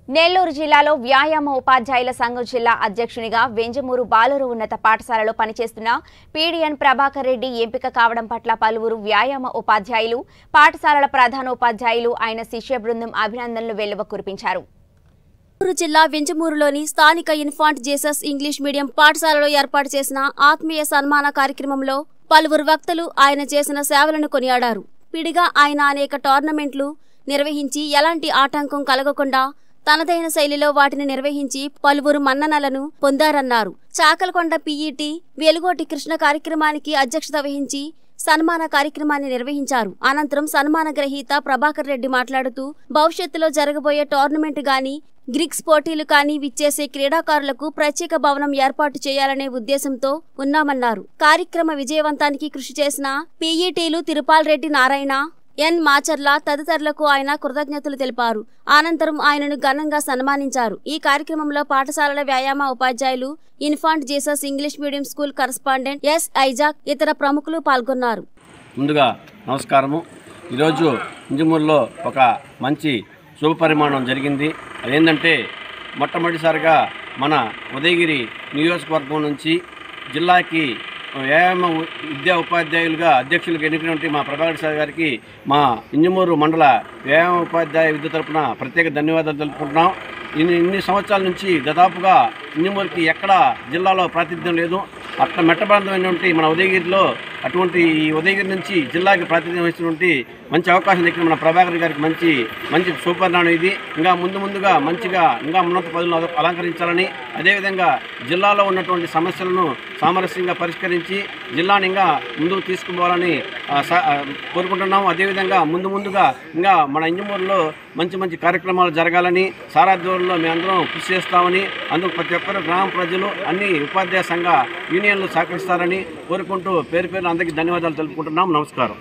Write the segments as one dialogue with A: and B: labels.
A: నెల్లూరు జిల్లాలో వ్యాయామ ఉపాధ్యాయుల సంఘం జిల్లా అధ్యక్షునిగా వెంజమూరు బాలూరు ఉన్నత పాఠశాలలో పనిచేస్తున్న పీడీఎన్ ప్రభాకర్ రెడ్డి ఎంపిక కావడం పట్ల పలువురు వ్యాయామ ఉపాధ్యాయులు పాఠశాలల ప్రధానోపాధ్యాయులు ఆయన శిష్య బృందం అభినందనలు వెల్లువ కురిపించారు
B: నెల్లూరు జిల్లా వెంజమూరులోని స్థానిక ఇన్ఫాంట్ జేసస్ ఇంగ్లీష్ మీడియం పాఠశాలలో ఏర్పాటు చేసిన ఆత్మీయ సన్మాన కార్యక్రమంలో పలువురు వక్తలు ఆయన చేసిన సేవలను కొనియాడారు పిడిగా ఆయన అనేక టోర్నమెంట్లు నిర్వహించి ఎలాంటి ఆటంకం కలగకుండా తనదైన శైలిలో వాటిని నిర్వహించి పలువురు మన్ననలను పొందారన్నారు చాకలకొండ పీఈటీ వెలుగోటి కృష్ణ కార్యక్రమానికి అధ్యక్షత వహించి సన్మాన కార్యక్రమాన్ని నిర్వహించారు అనంతరం సన్మాన గ్రహీత ప్రభాకర్ రెడ్డి మాట్లాడుతూ భవిష్యత్తులో జరగబోయే టోర్నమెంట్ గాని గ్రిక్స్ పోటీలు కానీ విచ్చేసే క్రీడాకారులకు ప్రత్యేక భవనం ఏర్పాటు చేయాలనే ఉద్దేశంతో ఉన్నామన్నారు కార్యక్రమ విజయవంతానికి కృషి చేసిన పీఈటీలు తిరుపాల్ రెడ్డి నారాయణ ఎన్ మాచర్ల తదితరులకు ఆయన కృతజ్ఞతలు తెలిపారు అనంతరం ఆయనను ఘనంగా సన్మానించారు ఈ కార్యక్రమంలో పాఠశాలల వ్యాయామ ఉపాధ్యాయులు Infant Jesus English medium school correspondent S Isaac ఇతర ప్రముఖులు పాల్గొన్నారు
C: ముందుగా నమస్కారము ఈరోజు ఇంజమూరులో ఒక మంచి శుభ పరిమాణం జరిగింది అదేంటంటే మొట్టమొదటిసారిగా మన ఉదయగిరి నియోజకవర్గం నుంచి జిల్లాకి వ్యాయామ ఉ- విద్యా ఉపాధ్యాయులుగా అధ్యక్షులుగా ఎన్నికైనటువంటి మా ప్రభాకర్ సార్ గారికి మా ఇంజమూరు మండల వ్యాయామ ఉపాధ్యాయ విద్య తరపున ప్రత్యేక ధన్యవాదాలు తెలుపుకుంటున్నాం ఇన్ని ఇన్ని సంవత్సరాల నుంచి దాదాపుగా ఇంజమూరుకి ఎక్కడ జిల్లాలో ప్రాతినిధ్యం లేదు అట్లా మెట్టబంధమైనటువంటి మన ఉదయగిరిలో అటువంటి ఈ ఉదయగిరి నుంచి జిల్లాకి ప్రాతినిధ్యం వహిస్తున్నటువంటి మంచి అవకాశం దక్కిన మన ప్రభాకర్ గారికి మంచి మంచి సూపర్నాణం ఇది ఇంకా ముందు ముందుగా మంచిగా ఇంకా ఉన్నత పదులను అల- అలంకరించాలని అదేవిధంగా జిల్లాలో ఉన్నటువంటి సమస్యలను సామరస్యంగా పరిష్కరించి జిల్లాని ఇంకా ముందుకు తీసుకుపోవాలని ఆ, స- ఆ, కోరుకుంటున్నాము అదేవిధంగా ముందు ముందుగా ఇంకా మన ఇంజమూరులో మంచి మంచి కార్యక్రమాలు జరగాలని సారాధ్వర్యంలో మేమందరం కృషి చేస్తామని అందుకు ప్రతి ఒక్కరు గ్రామ ప్రజలు అన్ని ఉపాధ్యాయ సంఘ యూనియన్లు సహకరిస్తారని కోరుకుంటూ పేరు పేరు అందరికీ ధన్యవాదాలు తెలుపుకుంటున్నాం నమస్కారం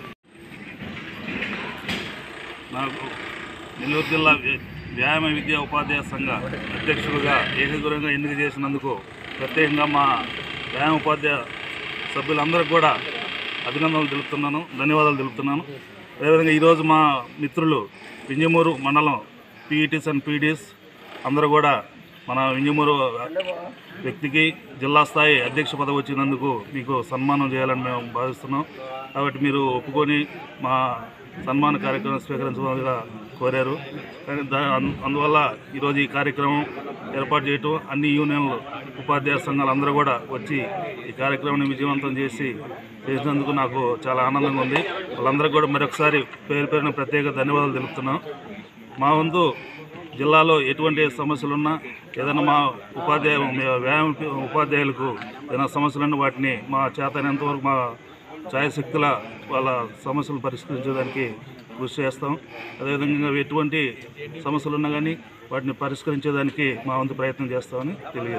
D: నాకు నెల్లూరు జిల్లా వ్య- వ్యాయామ విద్యా ఉపాధ్యాయ సంఘ అధ్యక్షులుగా ఏకగ్రహంగా ఎన్నిక చేసినందుకు ప్రత్యేకంగా మా వ్యాయామ ఉపాధ్యాయ సభ్యులందరికీ కూడా అభినందనలు తెలుపుతున్నాను ధన్యవాదాలు తెలుపుతున్నాను అదేవిధంగా ఈరోజు మా మిత్రులు వింజమూరు మండలం పీఈటీస్ అండ్ పీడీస్ అందరూ కూడా మన వింజమూరు వ్యక్తికి జిల్లా స్థాయి అధ్యక్ష పదవి వచ్చినందుకు మీకు సన్మానం చేయాలని మేము భావిస్తున్నాం కాబట్టి మీరు ఒప్పుకొని మా సన్మాన కార్యక్రమం స్వీకరించవలసిగా కోరారు కానీ దా అన్- అందువల్ల ఈరోజు ఈ కార్యక్రమం ఏర్పాటు చేయటం అన్ని యూనియన్లు ఉపాధ్యాయ సంఘాలు అందరూ కూడా వచ్చి ఈ కార్యక్రమాన్ని విజయవంతం చేసి చేసినందుకు నాకు చాలా ఆనందంగా ఉంది వాళ్ళందరికీ కూడా మరొకసారి పేరు పేరున ప్రత్యేక ధన్యవాదాలు తెలుపుతున్నాం మా వంతు జిల్లాలో ఎటువంటి సమస్యలున్నా ఏదైనా మా ఉపాధ్యాయ వ్యాయామ ఉపాధ్యాయులకు ఏదైనా సమస్యలున్నా వాటిని మా చేతనంత వరకు మా ఛాయశక్తుల వాళ్ళ సమస్యలు పరిష్కరించడానికి కృషి చేస్తాం అదేవిధంగా ఎటువంటి సమస్యలు ఉన్నా కానీ వాటిని పరిష్కరించేదానికి మా వంతు ప్రయత్నం చేస్తామని తెలియజేస్తాం